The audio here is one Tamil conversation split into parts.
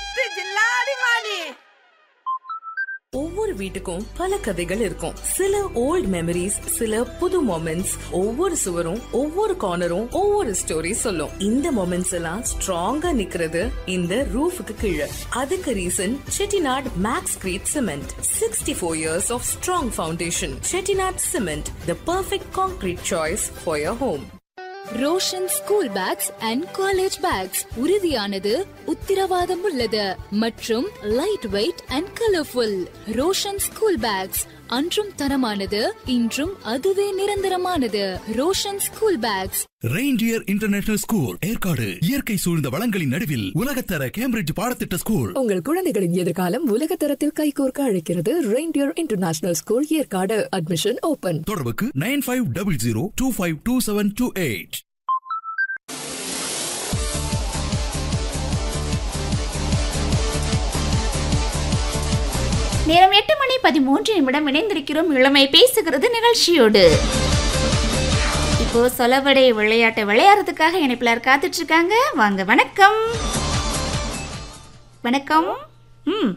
செத்து ஜில்லாடி வாணி ஒவ்வொரு வீட்டுக்கும் பல கதைகள் இருக்கும் சில ஓல்ட் மெமரிஸ் சில புது மொமெண்ட்ஸ் ஒவ்வொரு சுவரும் ஒவ்வொரு கார்னரும் ஒவ்வொரு ஸ்டோரி சொல்லும் இந்த மொமெண்ட்ஸ் எல்லாம் ஸ்ட்ராங்கா நிக்கிறது இந்த ரூஃபுக்கு கீழே அதுக்கு reason Chettinad Maxcrete cement sixty four years of strong foundation Chettinad cement the perfect concrete choice for your home Roshan school bags and college bags உறுதியானது உத்திரவாதம் உள்ளது மற்றும் light weight and colourful Roshan school bags அன்றும் தரமானது இன்றும் அதுவே நிரந்தரமானது Roshan school bags Reindeer international school Yercaud இயற்கை சூழ்ந்த வளங்களின் நடுவில் உலகத்தர கேம்பிரிட்ஜ் பாடத்திட்ட ஸ்கூல் உங்கள் குழந்தைகளின் எதிர்காலம் உலக தரத்தில் கைகோர்க்க அழைக்கிறது Reindeer international school Yercaud admission open தொடர்புக்கு nine five double zero two five two seven two eight நேரம் எட்டு மணி பதிமூன்று நிமிடம் இணைந்திருக்கிறோம் இளமை பேசுகிறது நிகழ்ச்சியோடு இப்போ சொலவடை விளையாட்டை விளையாடுறதுக்காக இணைப்பிலார் காத்துட்டு இருக்காங்க வாங்க வணக்கம் வணக்கம் ம்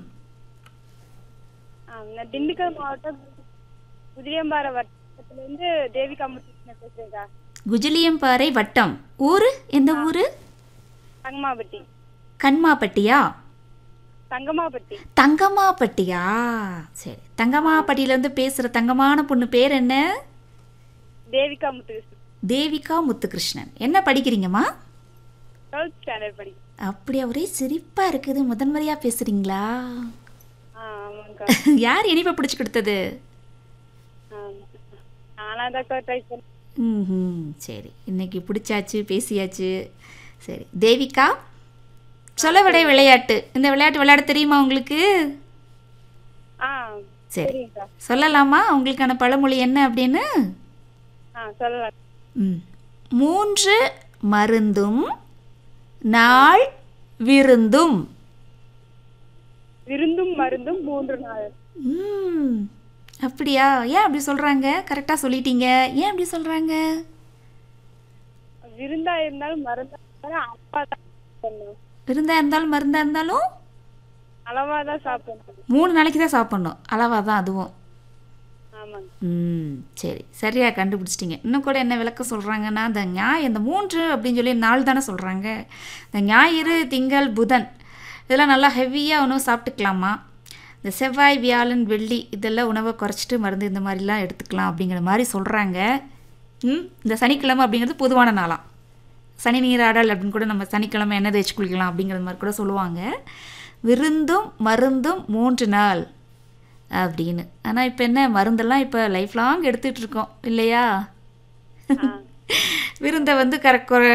ஆ, நான் திண்டுக்கல் மாவட்டம் குதிரியம்பாறை வட்டத்திலேருந்து தேவிகா முத்துகிருஷ்ணன் பேசுறேன்க்கா குஜிலியம்பாறை வட்டம் ஊரு எந்த ஊரு தங்கமாபட்டி கண்மாப்பட்டியா தங்கமாபட்டி தங்கமாப்பட்டியா சரி தங்கமாப்பட்டியிலேருந்து பேசுகிற தங்கமான பொண்ணு பேர் என்ன தேவிகா முத்துகிருஷ்ணன் தேவிகா முத்துகிருஷ்ணன் என்ன படிக்கிறீங்கம்மா டுவெல்த் ஸ்டாண்டர்ட் படிக்கிறேன் அப்படியா ஒரே சிரிப்பா இருக்குது முதன்முறையா பேசுறீங்களா ஆ ஆமாங்க்கா யார் இனிப்பை பிடிச்சி கொடுத்தது ஆ, நானாக தான் ட்ரை பண்ணேன் ம் சரி இன்னைக்கு பிடிச்சாச்சு பேசியாச்சு சரி தேவிகா சொலவடை விளையாட்டு இந்த விளையாட்டு விளையாட தெரியுமா உங்களுக்கு ஆ சரி சரிங்கக்கா சொல்லலாமா உங்களுக்கான பழமொழி என்ன அப்படின்னு ஆ சொல்லலாம் ம் மூன்று மருந்தும் நாள் விருந்தும் விருந்தும் மருந்தும் மூன்று நாள் ம் அப்படியா ஏன் அப்படி சொல்கிறாங்க கரெக்டாக சொல்லிட்டீங்க ஏன் அப்படி சொல்கிறாங்க விருந்தா இருந்தாலும் மருந்தா இருந்தாலும் அப்பா தான் சாப்பிடணும் விருந்தா இருந்தாலும் மருந்தா இருந்தாலும் அளவா தான் சாப்பிடணும் மூணு நாளைக்கு தான் சாப்பிட்ணும் அளவாக தான் அதுவும் ஆமாங்க ம் சரி சரியாக கண்டுபிடிச்சிட்டிங்க இன்னும் கூட என்ன விளக்கம் சொல்கிறாங்கன்னா இந்த ஞாய் இந்த மூன்று அப்படின்னு சொல்லி நாள் தானே சொல்கிறாங்க இந்த ஞாயிறு திங்கள் புதன் இதெல்லாம் நல்லா ஹெவியாக உணவு சாப்பிட்டுக்கலாமா இந்த செவ்வாய் வியாழன் வெள்ளி இதெல்லாம் உணவை குறைச்சிட்டு மருந்து இந்த மாதிரிலாம் எடுத்துக்கலாம் அப்படிங்கிற மாதிரி சொல்கிறாங்க ம் இந்த சனிக்கிழமை அப்படிங்கிறது பொதுவான நாளாம் சனி நீராடல் அப்படின்னு கூட நம்ம சனிக்கிழமை எண்ணெய் தேய்ச்சி குளிக்கலாம் அப்படிங்கிற மாதிரி கூட சொல்லுவாங்க விருந்தும் மருந்தும் மூன்று நாள் அப்படின்னு ஆனால் இப்போ என்ன மருந்தெல்லாம் இப்போ லைஃப் லாங் எடுத்துகிட்டு இருக்கோம் இல்லையா விருந்தை வந்து கரெக்ட்